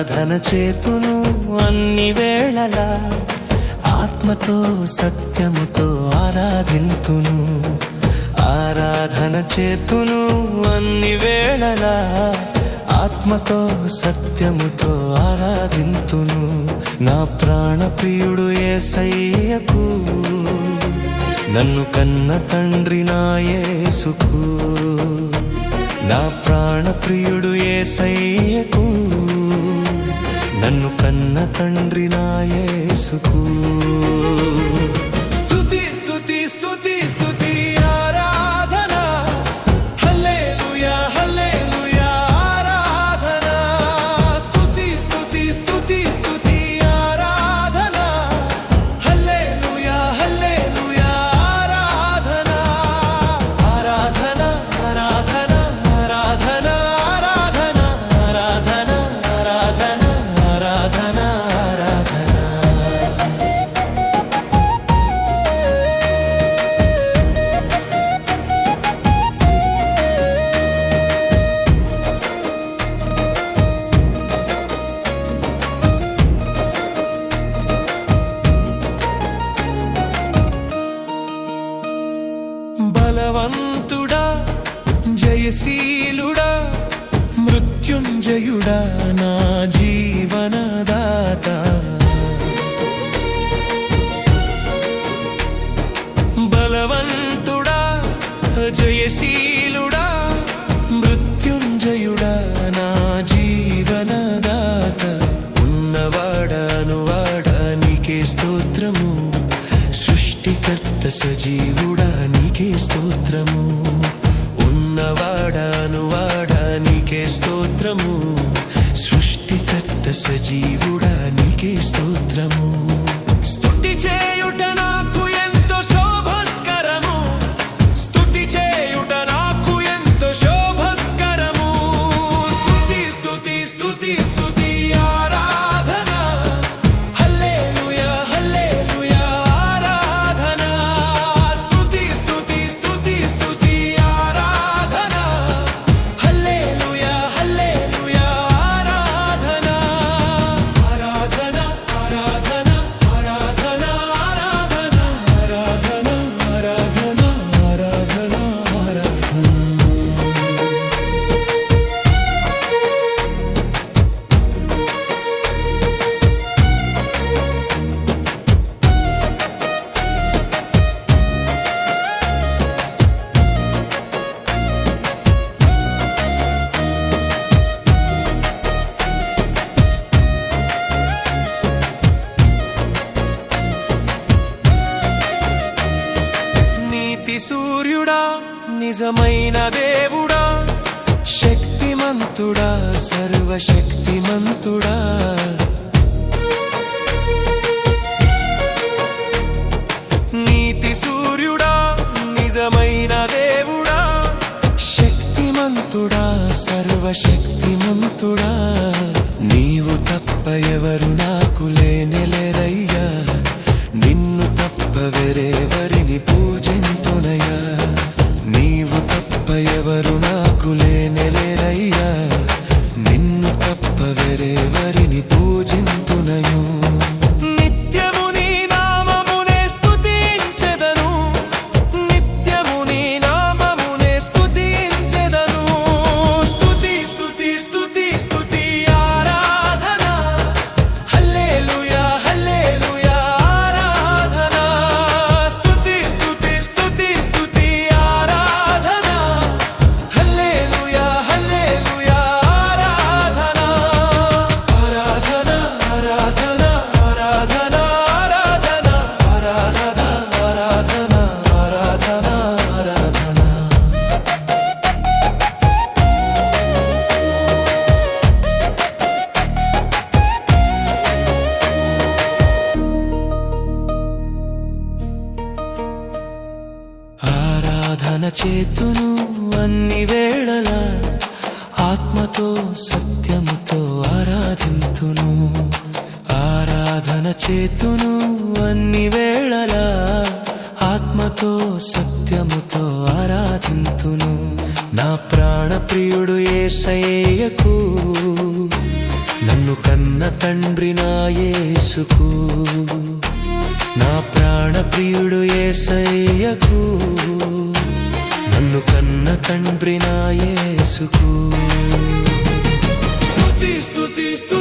ఆరాధన చేతును అన్ని వేళలా ఆత్మతో సత్యముతో ఆరాధింతును ఆరాధన చేతును అన్ని వేళలా ఆత్మతో సత్యముతో ఆరాధింతును నా ప్రాణ ప్రియుడు ఏసయ్యకు నన్ను కన్న తండ్రి నా యేసుకు నా ప్రాణ ప్రియుడు ఏసయ్యకు నన్ను కన్న తండ్రి నా యేసుకు స్తుతి స్తుతి స్తుతి స్తుతి ఆరాధన హల్లెలూయా హల్లెలూయా ఆరాధన స్తుతి స్తుతి స్తుతి స్తుతి ఆరాధన హల్లెలూయా హల్లెలూయా ఆరాధన ఆరాధన ఆరాధన ఆరాధన ఆరాధన ఆరాధన ఆరాధన ఆరాధన ఆరాధన బలవంతుడా జయశీలుడా మృత్యుంజయుడా నా జీవనదాత బలవంతుడా జయశీలుడా మృత్యుంజయుడా నా జీవనదాత ఉన్నవాడానువాడా నీకే స్తోత్రము సృష్టికర్త సజీవుడా నీకే స్తోత్రము ఉన్నవాడానువాడా నీకే స్తోత్రము సృష్టికర్త సజీవుడా నీకే స్తోత్రము స్తుతి చేయుట నాకు ఎంతో శోభస్కరము స్తుతి చేయుట నాకు ఎంతో శోభస్కరము స్తుతి స్తుతి స్తుతి స్తుతి ఆరాధన హల్లెలూయా హల్లెలూయా ఆరాధన స్తుతి స్తుతి స్తుతి స్తుతి ఆరాధన హల్లెలూయా హల్లెలూయా ఆరాధన ఆరాధన ఆరాధన ఆరాధన ఆరాధన ఆరాధన ఆరాధన ఆరాధన ఆరాధన నీతి సూర్యుడా నిజమైన దేవుడా శక్తిమంతుడా సర్వశక్తిమంతుడా నీతి సూర్యుడా నిజమైన దేవుడా శక్తిమంతుడా సర్వశక్తిమంతుడా నీవు తప్ప ఎవరు నాకు లేనెలెరయ్యా నిన్ను తప్ప వేరెవరిని పూజింతునయ్యా నీవు తప్ప ఎవరు నాకు లేనెలెరయ్యా నిన్ను తప్ప వేరెవరిని పూజింతునయు నిత్యము నీ నామమునే స్తుతించెదను నిత్యము నీ నామమునే స్తుతించెదను స్తుతి స్తుతి స్తుతి స్తుతి ఆరాధన హల్లెలూయా హల్లెలూయా ఆరాధన స్తుతి స్తుతి స్తుతి స్తుతి ఆరాధన హల్లెలూయా హల్లెలూయా ఆరాధన ఆరాధన ఆరాధన ఆరాధన ఆరాధన ఆరాధన ఆరాధన ఆరాధన ఆరాధన ఆరాధన చేతును అన్ని వేళలా ఆత్మతో సత్యముతో ఆరాధింతును ఆరాధన చేతును అన్ని వేళలా ఆత్మతో సత్యముతో ఆరాధింతును నా ప్రాణ ప్రియుడు ఏసయ్యకు నన్ను నన్ను కన్న తండ్రి నా యేసుకు నా ప్రాణ ప్రియుడు ఏసయ్యకు నన్ను కన్న తండ్రి నా యేసుకు స్తుతి స్తుతి స్తుతి